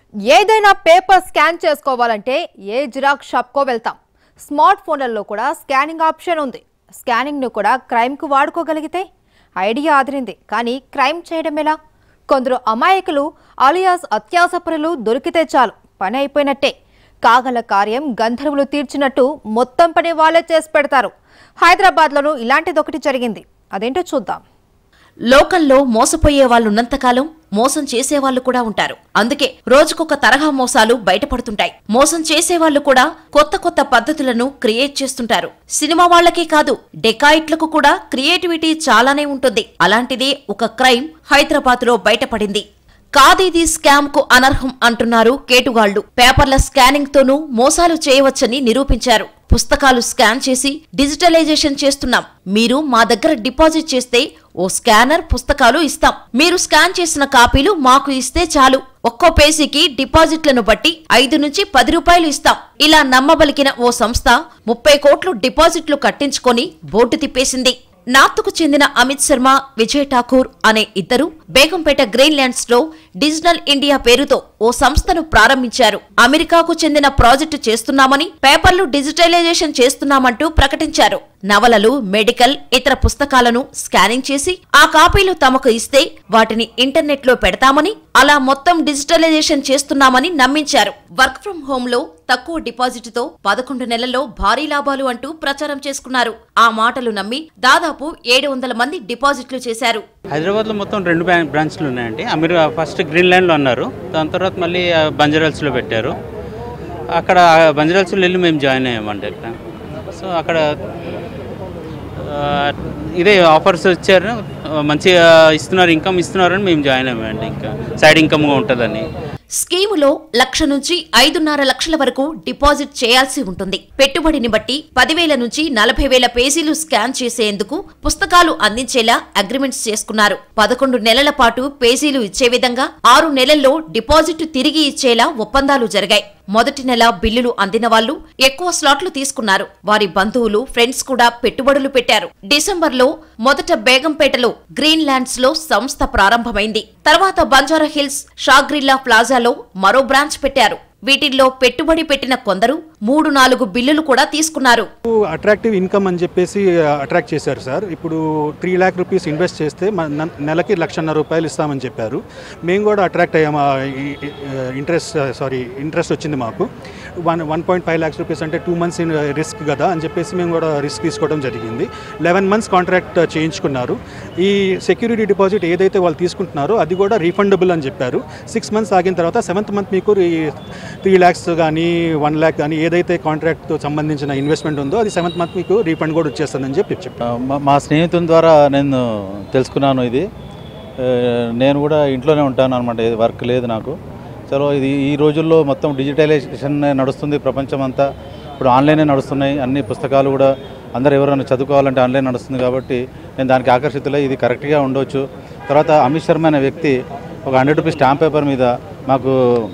ఏదైనా paper scan చేసుకోవాలంటే ఏ xerox షాప్కో వెళ్తాం స్మార్ట్ ఫోన్లలో కూడా స్కానింగ్ ఆప్షన్ ఉంది స్కానింగ్ను కూడా క్రైమ్కు వాడుకోగలిగితే ఐడియా ఆదిరింది కానీ క్రైమ్ చేయడం ఎలా కొందరు అమాయకులు అలియాస్ అత్యాసపరులు దొరికితే చాలు పని అయిపోయినట్టే కాగల కార్యం గంధర్వులు తీర్చినట్టు మొత్తం పని వాళ్ళే చేసి పెడతారు హైదరాబాద్లోనూ ఇలాంటిదొకటి జరిగింది అదేంటో చూద్దాం లోకల్లో మోసపోయే వాళ్ళున్నంతకాలం మోసం చేసేవాళ్లు కూడా ఉంటారు అందుకే రోజుకొక తరహా మోసాలు బయటపడుతుంటాయి మోసం చేసేవాళ్లు కూడా కొత్త కొత్త పద్ధతులను క్రియేట్ చేస్తుంటారు సినిమా వాళ్ళకే కాదు డెకాయిట్లకు కూడా క్రియేటివిటీ చాలానే ఉంటుంది అలాంటిదే ఒక క్రైమ్ హైదరాబాద్ లో బయటపడింది కాదిది స్కామ్ కు అనర్హం అంటున్నారు కేటుగాళ్లు పేపర్ల స్కానింగ్ తోనూ మోసాలు చేయవచ్చని నిరూపించారు పుస్తకాలు స్కాన్ చేసి డిజిటలైజేషన్ చేస్తున్నాం మీరు మా దగ్గర డిపాజిట్ చేస్తే ఓ స్కానర్ పుస్తకాలు ఇస్తాం మీరు స్కాన్ చేసిన కాపీలు మాకు ఇస్తే చాలు ఒక్కో పేజీకి డిపాజిట్లను బట్టి ఐదు నుంచి పది రూపాయలు ఇస్తాం ఇలా నమ్మబలికిన ఓ సంస్థ ముప్పై కోట్లు డిపాజిట్లు కట్టించుకొని బోర్డు తిప్పేసింది నార్త్కు చెందిన అమిత్ శర్మ విజయ్ ఠాకూర్ అనే ఇద్దరు బేగంపేట గ్రీన్ ల్యాండ్స్ లో డిజిటల్ ఇండియా పేరుతో ఓ సంస్థను ప్రారంభించారు అమెరికాకు చెందిన ప్రాజెక్టు చేస్తున్నామని పేపర్లు డిజిటలైజేషన్ చేస్తున్నామంటూ ప్రకటించారు నవలలు మెడికల్ ఇతర పుస్తకాలను స్కానింగ్ చేసి ఆ కాపీలు తమకు ఇస్తే వాటిని ఇంటర్నెట్ లో పెడతామని అలా మొత్తం డిజిటలైజేషన్ చేస్తున్నామని నమ్మించారు వర్క్ ఫ్రం హోమ్ లో తక్కువ డిపాజిట్ తో పదకొండు నెలల్లో భారీ లాభాలు అంటూ ప్రచారం చేసుకున్నారు ఆ మాటలు నమ్మి దాదాపు ఏడు వందల మంది డిపాజిట్లు చేశారు హైదరాబాద్లో మొత్తం రెండు బ్రా- బ్రాంచ్లు ఉన్నాయండి అమీర్ ఫస్ట్ గ్రీన్ ల్యాండ్లో అన్నారు దాని తర్వాత మళ్ళీ ఆ, బంజారాల్స్లో పెట్టారు అక్కడ ఆ బంజారాల్స్లో వెళ్ళి మేము జాయిన్ అయ్యామండి అక్కడ సో అక్కడ ఆ, ఇదే ఆఫర్స్ ఇచ్చారు ఆ, మంచిగా ఇస్తున్నారు ఇన్కమ్ ఇస్తున్నారని మేము జాయిన్ అయ్యామండి ఇంకా సైడ్ ఇన్కమ్గా ఉంటుందని స్కీములో లక్ష నుంచి ఐదున్నర లక్షల వరకు డిపాజిట్ చేయాల్సి ఉంటుంది పెట్టుబడిని బట్టి పదివేల నుంచి నలభై వేల పేజీలు స్కాన్ చేసేందుకు పుస్తకాలు అందించేలా అగ్రిమెంట్స్ చేసుకున్నారు పదకొండు నెలల పాటు పేజీలు ఇచ్చే విధంగా ఆరు నెలల్లో డిపాజిట్ తిరిగి ఇచ్చేలా ఒప్పందాలు జరిగాయి మొదటి నెల బిల్లులు అందిన వాళ్ళు ఎక్కువ స్లాట్లు తీసుకున్నారు వారి బంధువులు ఫ్రెండ్స్ కూడా పెట్టుబడులు పెట్టారు డిసెంబర్లో మొదట బేగంపేటలో గ్రీన్ ల్యాండ్స్ లో సంస్థ ప్రారంభమైంది తర్వాత బంజారా హిల్స్ షాగ్రిల్లా ప్లాజాలో మరో బ్రాంచ్ పెట్టారు వీటిల్లో పెట్టుబడి పెట్టిన కొందరు మూడు నాలుగు బిల్లులు కూడా తీసుకున్నారు అట్రాక్టివ్ ఇన్కమ్ అని చెప్పేసి అట్రాక్ట్ చేశారు సార్ ఇప్పుడు త్రీ ల్యాక్ రూపీస్ ఇన్వెస్ట్ చేస్తే మన న- నెలకి లక్షన్నర రూపాయలు ఇస్తామని చెప్పారు మేము కూడా అట్రాక్ట్ అయ్యాము ఇంట్రెస్ట్ సారీ ఇంట్రెస్ట్ వచ్చింది మాకు one one point five lakhs rupees అంటే టూ మంత్స్ ఇన్ రిస్క్ కదా అని చెప్పేసి మేము కూడా రిస్క్ తీసుకోవడం జరిగింది లెవెన్ మంత్స్ కాంట్రాక్ట్ చేయించుకున్నారు ఈ సెక్యూరిటీ డిపాజిట్ ఏదైతే వాళ్ళు తీసుకుంటున్నారో అది కూడా రీఫండబుల్ అని చెప్పారు సిక్స్ మంత్స్ ఆగిన తర్వాత సెవెంత్ మంత్ మీకు త్రీ ల్యాక్స్ కానీ వన్ ల్యాక్ కానీ ఏదైతే కాంట్రాక్ట్తో సంబంధించిన ఇన్వెస్ట్మెంట్ ఉందో అది సెవెంత్ మంత్ మీకు రీఫండ్ కూడా వచ్చేస్తుందని చెప్పి చెప్పారు మా- మా స్నేహితుని ద్వారా నేను తెలుసుకున్నాను ఇది ఆ, నేను కూడా ఇంట్లోనే ఉంటాను అనమాట వర్క్ లేదు నాకు చలో ఇది ఈ రోజుల్లో మొత్తం డిజిటలైజేషన్ నడుస్తుంది ప్రపంచం అంతా ఇప్పుడు ఆన్లైనే నడుస్తున్నాయి అన్ని పుస్తకాలు కూడా అందరు ఎవరైనా చదువుకోవాలంటే ఆన్లైన్ నడుస్తుంది కాబట్టి నేను దానికి ఆకర్షితులై ఇది కరెక్ట్గా ఉండొచ్చు తర్వాత అమిత్ శర్మ అనే వ్యక్తి ఒక హండ్రెడ్ రూపీస్ స్టాంప్ పేపర్ మీద మాకు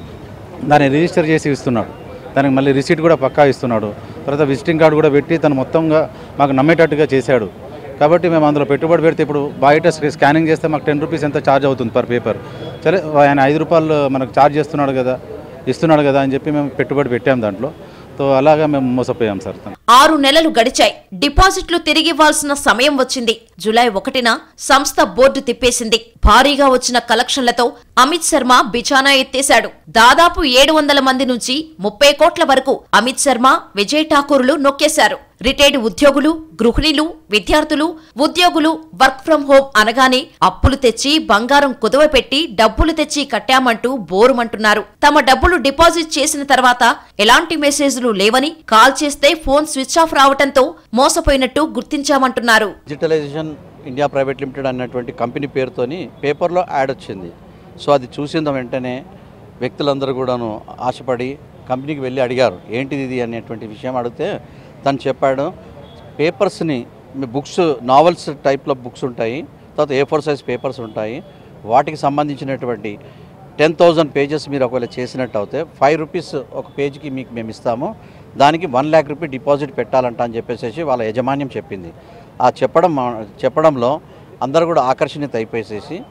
దాన్ని రిజిస్టర్ చేసి ఇస్తున్నాడు దానికి మళ్ళీ రిసీట్ కూడా పక్కా ఇస్తున్నాడు తర్వాత విజిటింగ్ కార్డు కూడా పెట్టి తను మొత్తంగా మాకు నమ్మేటట్టుగా చేశాడు కాబట్టి మేము అందులో పెట్టుబడి పెడితే ఇప్పుడు బయట స్క- స్కానింగ్ చేస్తే మాకు టెన్ రూపీస్ ఎంత ఛార్జ్ అవుతుంది పర్ పేపర్ సరే ఆయన ఐదు రూపాయలు మనకు ఛార్జ్ చేస్తున్నాడు కదా ఇస్తున్నాడు కదా అని చెప్పి మేము పెట్టుబడి పెట్టాం దాంట్లో సో అలాగా మేము మోసపోయాం సార్ తను ఆరు నెలలు గడిచాయి డిపాజిట్లు తిరిగివ్వాల్సిన సమయం వచ్చింది జులై ఒకటిన సంస్థ బోర్డు తిప్పేసింది భారీగా వచ్చిన కలెక్షన్లతో అమిత్ శర్మ బిచానా ఎత్తేశాడు దాదాపు ఏడు వందల మంది నుంచి ముప్పై కోట్ల వరకు అమిత్ శర్మ విజయ్ ఠాకూర్లు నొక్కేశారు రిటైర్డ్ ఉద్యోగులు గృహిణులు విద్యార్థులు ఉద్యోగులు వర్క్ ఫ్రం హోం అనగానే అప్పులు తెచ్చి బంగారం కుదవపెట్టి డబ్బులు తెచ్చి కట్టామంటూ బోరుమంటున్నారు తమ డబ్బులు డిపాజిట్ చేసిన తర్వాత ఎలాంటి మెసేజ్లు లేవని కాల్ చేస్తే ఫోన్ స్విచ్ ఆఫ్ రావటంతో మోసపోయినట్టు గుర్తించామంటున్నారు డిజిటలైజేషన్ ఇండియా ప్రైవేట్ లిమిటెడ్ అన్నటువంటి కంపెనీ పేరుతోని పేపర్లో యాడ్ వచ్చింది సో అది చూసిన వెంటనే వ్యక్తులందరూ కూడాను ఆశపడి కంపెనీకి వెళ్ళి అడిగారు ఏంటిది ఇది అనేటువంటి విషయం అడిగితే తను చెప్పాడు పేపర్స్ని మీ బుక్స్ నావెల్స్ టైప్లో బుక్స్ ఉంటాయి తర్వాత ఏ ఫోర్ సైజ్ పేపర్స్ ఉంటాయి వాటికి సంబంధించినటువంటి టెన్ థౌజండ్ పేజెస్ మీరు ఒకవేళ చేసినట్టు అయితే ఫైవ్ రూపీస్ ఒక పేజ్కి మీకు మేము ఇస్తాము దానికి వన్ ల్యాక్ రూపీ డిపాజిట్ పెట్టాలంట అని చెప్పేసి వాళ్ళ యజమాన్యం చెప్పింది ఆ చెప్పడం చెప్పడంలో అందరూ కూడా ఆకర్షణీయత అయిపోయేసేసి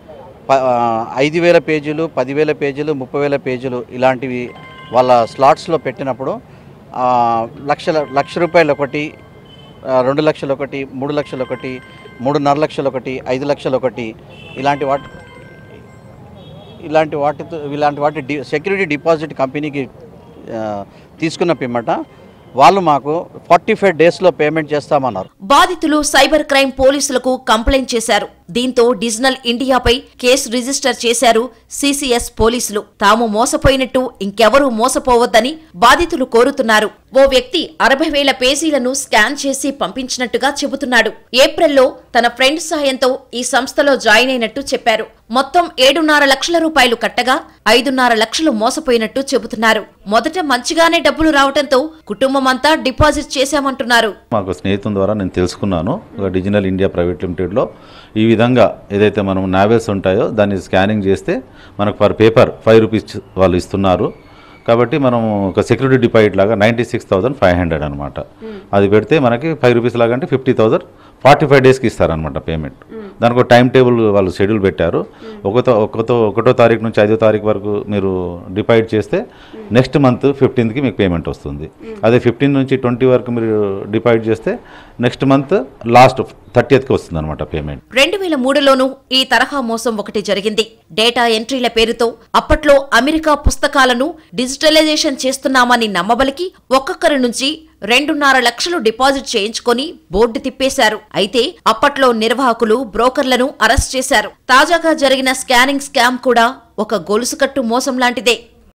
ప ఆ, ఐదు వేల పేజీలు పదివేల పేజీలు ముప్పై వేల పేజీలు ఇలాంటివి వాళ్ళ స్లాట్స్లో పెట్టినప్పుడు ఆ, లక్షల లక్ష రూపాయలు ఒకటి ఆ, రెండు లక్షలు ఒకటి మూడు లక్షలు ఒకటి మూడున్నర లక్షలు ఒకటి ఐదు లక్షలు ఒకటి ఇలాంటి వాటి ఇలాంటి వాటితో ఇలాంటి వాటి డి సెక్యూరిటీ డిపాజిట్ కంపెనీకి ఆ, తీసుకున్న పిమ్మట వాళ్ళు మాకు ఫార్టీ ఫైవ్ డేస్లో పేమెంట్ చేస్తామన్నారు బాధితులు సైబర్ క్రైమ్ పోలీసులకు కంప్లైంట్ చేశారు దీంతో డిజిటల్ ఇండియాపై కేసు రిజిస్టర్ చేశారు సిసిఎస్ పోలీసులు తాము మోసపోయినట్టు ఇంకెవరూ మోసపోవద్దని బాధితులు కోరుతున్నారు ఓ వ్యక్తి అరవై వేల పేజీలను స్కాన్ చేసి పంపించినట్టుగా చెబుతున్నాడు ఏప్రిల్లో తన ఫ్రెండ్ సాయంతో ఈ సంస్థలో జాయిన్ అయినట్టు చెప్పారు మొత్తం ఏడున్నర లక్షల రూపాయలు కట్టగా ఐదున్నర లక్షలు మోసపోయినట్టు చెబుతున్నారు మొదట మంచిగానే డబ్బులు రావడంతో కుటుంబమంతా డిపాజిట్ చేశామంటున్నారు మాకు స్నేహితుల ద్వారా నేను తెలుసుకున్నాను ఒక డిజిటల్ ఇండియా ప్రైవేట్ లిమిటెడ్లో ఈ విధంగా ఏదైతే మనం నావెల్స్ ఉంటాయో దాన్ని స్కానింగ్ చేస్తే మనకు పర్ పేపర్ ఫైవ్ రూపీస్ వాళ్ళు ఇస్తున్నారు కాబట్టి మనం ఒక సెక్యూరిటీ డిపాజిట్ లాగా ninety six thousand five hundred అనమాట అది పెడితే మనకి ఫైవ్ రూపీస్ లాగా అంటే ఫిఫ్టీ థౌసండ్ ఫార్టీ ఫైవ్ డేస్కి ఇస్తారనమాట పేమెంట్ దానికి ఒక టైం టేబుల్ వాళ్ళు షెడ్యూల్ పెట్టారు ఒకతో ఒకతో ఒకటో తారీఖు నుంచి ఐదో తారీఖు వరకు మీరు డిపాజిట్ చేస్తే నెక్స్ట్ మంత్ ఫిఫ్టీన్త్కి మీకు పేమెంట్ వస్తుంది అదే ఫిఫ్టీన్ నుంచి ట్వంటీ వరకు మీరు డిపాజిట్ చేస్తే నెక్స్ట్ మంత్ లాస్ట్ థర్టీయత్కి వస్తుంది అనమాట పేమెంట్ రెండు వేల మూడులోనూ ఈ తరహా మోసం ఒకటి జరిగింది డేటా ఎంట్రీల పేరుతో అప్పట్లో అమెరికా పుస్తకాలను డిజిటలైజేషన్ చేస్తున్నామని నమ్మబలికి ఒక్కొక్కరి నుంచి రెండున్నర లక్షలు డిపాజిట్ చేయించుకొని బోర్డు తిప్పేశారు అయితే అప్పట్లో నిర్వాహకులు బ్రోకర్లను అరెస్ట్ చేశారు తాజాగా జరిగిన స్కానింగ్ స్కామ్ కూడా ఒక గొలుసుకట్టు మోసం లాంటిదే